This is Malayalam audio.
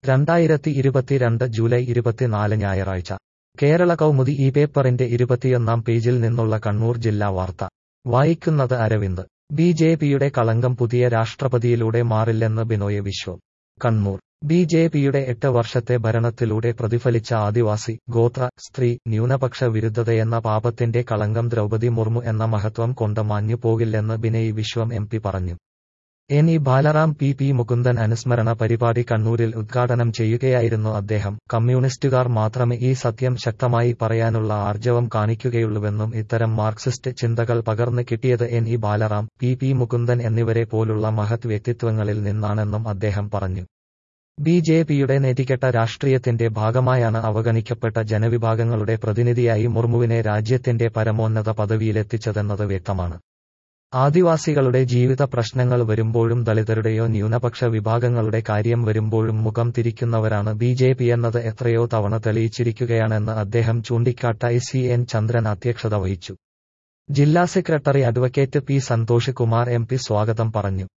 രണ്ടായിരത്തി ഇരുപത്തിരണ്ട് ജൂലൈ ഇരുപത്തിനാല് ഞായറാഴ്ച കേരള കൗമുദി ഈ പേപ്പറിന്റെ ഇരുപത്തിയൊന്നാം പേജിൽ നിന്നുള്ള കണ്ണൂർ ജില്ലാ വാർത്ത വായിക്കുന്നത് അരവിന്ദ് ബി ജെ പിയുടെ കളങ്കം പുതിയ രാഷ്ട്രപതിയിലൂടെ മാറില്ലെന്ന് ബിനോയ് വിശ്വം കണ്ണൂർ ബി ജെ പിയുടെ എട്ട് വർഷത്തെ ഭരണത്തിലൂടെ പ്രതിഫലിച്ച ആദിവാസി ഗോത്ര സ്ത്രീ ന്യൂനപക്ഷ വിരുദ്ധതയെന്ന പാപത്തിന്റെ കളങ്കം ദ്രൗപതി മുർമു എന്ന മഹത്വം കൊണ്ട് മാഞ്ഞു പോകില്ലെന്ന് ബിനയ് വിശ്വം എം പി പറഞ്ഞു N E Balaram P P Mukundan അനുസ്മരണ പരിപാടി കണ്ണൂരിൽ ഉദ്ഘാടനം ചെയ്യുകയായിരുന്നു അദ്ദേഹം കമ്മ്യൂണിസ്റ്റുകാർ മാത്രമേ ഈ സത്യം ശക്തമായി പറയാനുള്ള ആർജവം കാണിക്കുകയുള്ളൂവെന്നും ഇത്തരം മാർക്സിസ്റ്റ് ചിന്തകൾ പകർന്നു കിട്ടിയത് N E Balaram P P Mukundan എന്നിവരെ പോലുള്ള മഹത് വ്യക്തിത്വങ്ങളിൽ നിന്നാണെന്നും അദ്ദേഹം പറഞ്ഞു ബി ജെ പിയുടെ നെറ്റിക്കെട്ട രാഷ്ട്രീയത്തിന്റെ ഭാഗമായാണ് അവഗണിക്കപ്പെട്ട ജനവിഭാഗങ്ങളുടെ പ്രതിനിധിയായി മുർമുവിനെ രാജ്യത്തിന്റെ പരമോന്നത പദവിയിലെത്തിച്ചതെന്നത് വ്യക്തമാണ് ആദിവാസികളുടെ ജീവിത പ്രശ്നങ്ങൾ വരുമ്പോഴും ദളിതരുടെയോ ന്യൂനപക്ഷ വിഭാഗങ്ങളുടെ കാര്യം വരുമ്പോഴും മുഖം തിരിക്കുന്നവരാണ് ബി ജെ പി എന്നത് എത്രയോ തവണ തെളിയിച്ചിരിക്കുകയാണെന്ന് അദ്ദേഹം ചൂണ്ടിക്കാട്ടായി സി എൻ ചന്ദ്രൻ അധ്യക്ഷത വഹിച്ചു ജില്ലാ secretary advocate P Santhosh Kumar M P സ്വാഗതം പറഞ്ഞു